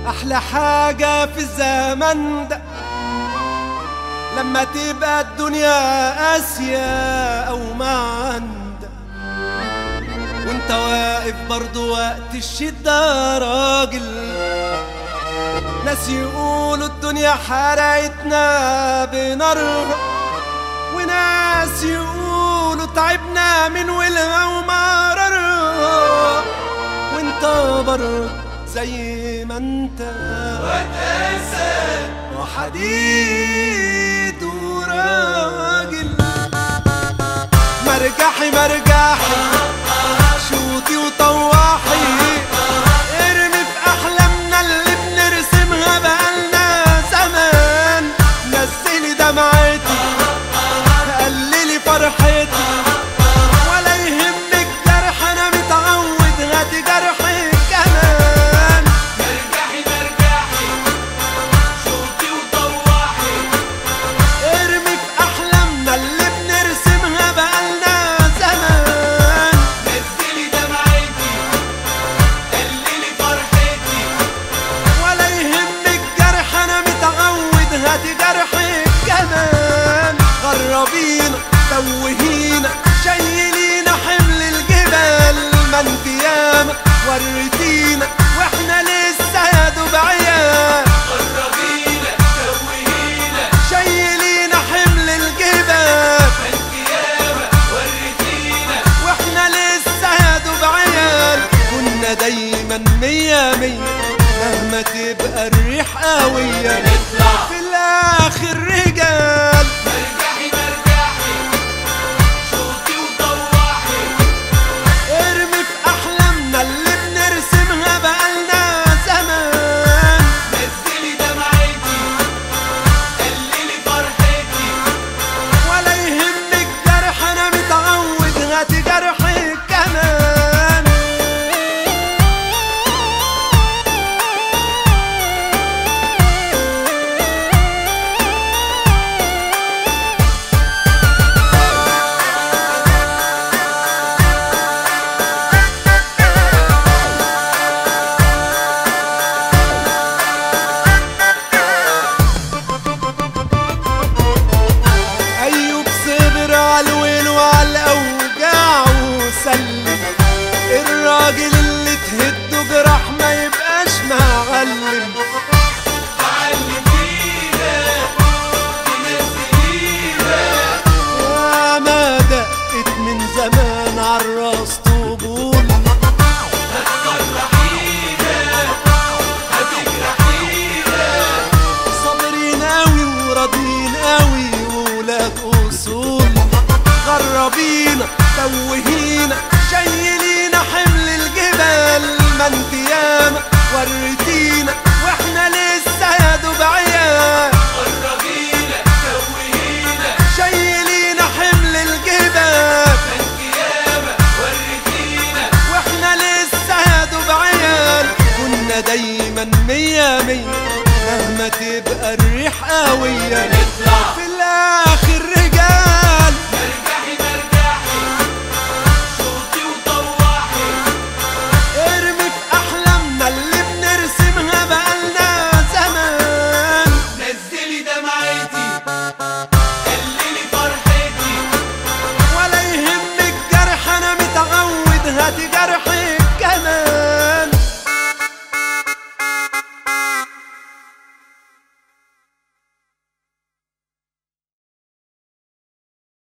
احلى حاجة في الزمن ده لما تبقى الدنيا قاسية او ما عندك وانت واقف برضو وقت الشدة راجل ناس يقولوا الدنيا حرقتنا بنارها وناس يقولوا تعبنا من ولها ومررها وانت برضو زي ما انت وتأسد وحديد وراجل مرجحي مرجحي شوطي وطواحي ارمي في احلامنا اللي بنرسمها بقالنا زمان نزلي دمعتي قللي فرحتي ولا يهمك جرح انا متعود هاتي جرحي كمان مرجحي مرجحي شوطي وطواحي ارمي في احلامنا اللي بنرسمها بقالنا زمان نزلي دمعتي قللي فرحتي ولا يهمك جرح انا متعود هاتي جرحك كمان غربينا توهينا شيلينا حمل الجبال ما انت ياما وريتينا واحنا لسه يا دوب عيال قربينا توهينا شيلينا حمل الجبال انت ياما وريتينا واحنا لسه يا دوب عيال كنا دايما مية مية مهما تبقى الريح قوية نطلع في الاخر رجال مرجحي مرجحي شوطي وطواحي ارمي في احلامنا اللي بنرسمها بقالنا زمان نزلي دمعتي قللي فرحتي ولا يهمك جرح انا متعود هاتي جرحك كمان ايوب صبر على الويل وعلى الاوجاع وسلم الراجل اللي تهده جراح ما يبقاش معلم تعلمينا تنزلينا وما دقت من زمان عالراس طبول هتفرحينا هتجرحينا صابرين قوي وراضيين قوي وولاد اصول غربينا توهينا شيلينا حمل الجبال ما انت ياما وريتينا واحنا لسه يا دوب عيال قربينا توهينا شيلينا حمل الجبال انت ياما وريتينا واحنا لسه يا دوب عيال كنا دايما مية مية مهما تبقى الريح قوية نطلع في الاخر